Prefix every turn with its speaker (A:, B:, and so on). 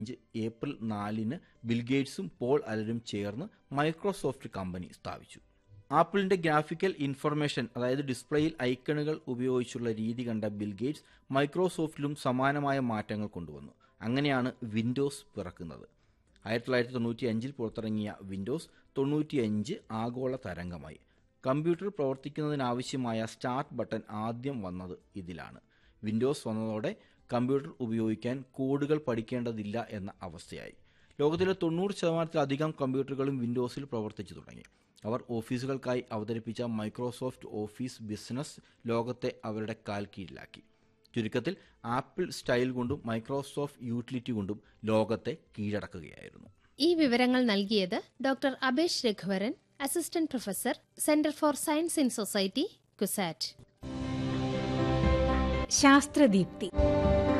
A: അഞ്ച് ഏപ്രിൽ നാലിന് ബിൽഗേറ്റ്സും പോൾ അലരും ചേർന്ന് മൈക്രോസോഫ്റ്റ് കമ്പനി സ്ഥാപിച്ചു ആപ്പിളിന്റെ ഗ്രാഫിക്കൽ ഇൻഫർമേഷൻ അതായത് ഡിസ്പ്ലേയിൽ ഐക്കണുകൾ ഉപയോഗിച്ചുള്ള രീതി കണ്ട ബിൽഗേറ്റ്സ് മൈക്രോസോഫ്റ്റിലും സമാനമായ മാറ്റങ്ങൾ കൊണ്ടുവന്നു അങ്ങനെയാണ് വിൻഡോസ് പിറക്കുന്നത് ആയിരത്തി തൊള്ളായിരത്തി തൊണ്ണൂറ്റി അഞ്ചിൽ പുറത്തിറങ്ങിയ വിൻഡോസ് തൊണ്ണൂറ്റിയഞ്ച് ആഗോള തരംഗമായി കമ്പ്യൂട്ടർ പ്രവർത്തിക്കുന്നതിനാവശ്യമായ സ്റ്റാർട്ട് ബട്ടൺ ആദ്യം വന്നത് ഇതിലാണ് വിൻഡോസ് വന്നതോടെ കമ്പ്യൂട്ടർ ഉപയോഗിക്കാൻ കോഡുകൾ പഠിക്കേണ്ടതില്ല എന്ന അവസ്ഥയായി ലോകത്തിലെ തൊണ്ണൂറ് ശതമാനത്തിലധികം കമ്പ്യൂട്ടറുകളും വിൻഡോസിൽ പ്രവർത്തിച്ചു തുടങ്ങി അവർ ഓഫീസുകൾക്കായി അവതരിപ്പിച്ച മൈക്രോസോഫ്റ്റ് ഓഫീസ് ബിസിനസ് ലോകത്തെ അവരുടെ കാൽ കീഴിലാക്കി ചുരുക്കത്തിൽ ആപ്പിൾ സ്റ്റൈൽ കൊണ്ടും മൈക്രോസോഫ്റ്റ് യൂട്ടിലിറ്റി കൊണ്ടും ലോകത്തെ കീഴടക്കുകയായിരുന്നു
B: ഈ വിവരങ്ങൾ നൽകിയത് doctor Abesh Raghuvaran assistant professor centre for science in society Cusat
C: ശാസ്ത്രദീപ്തി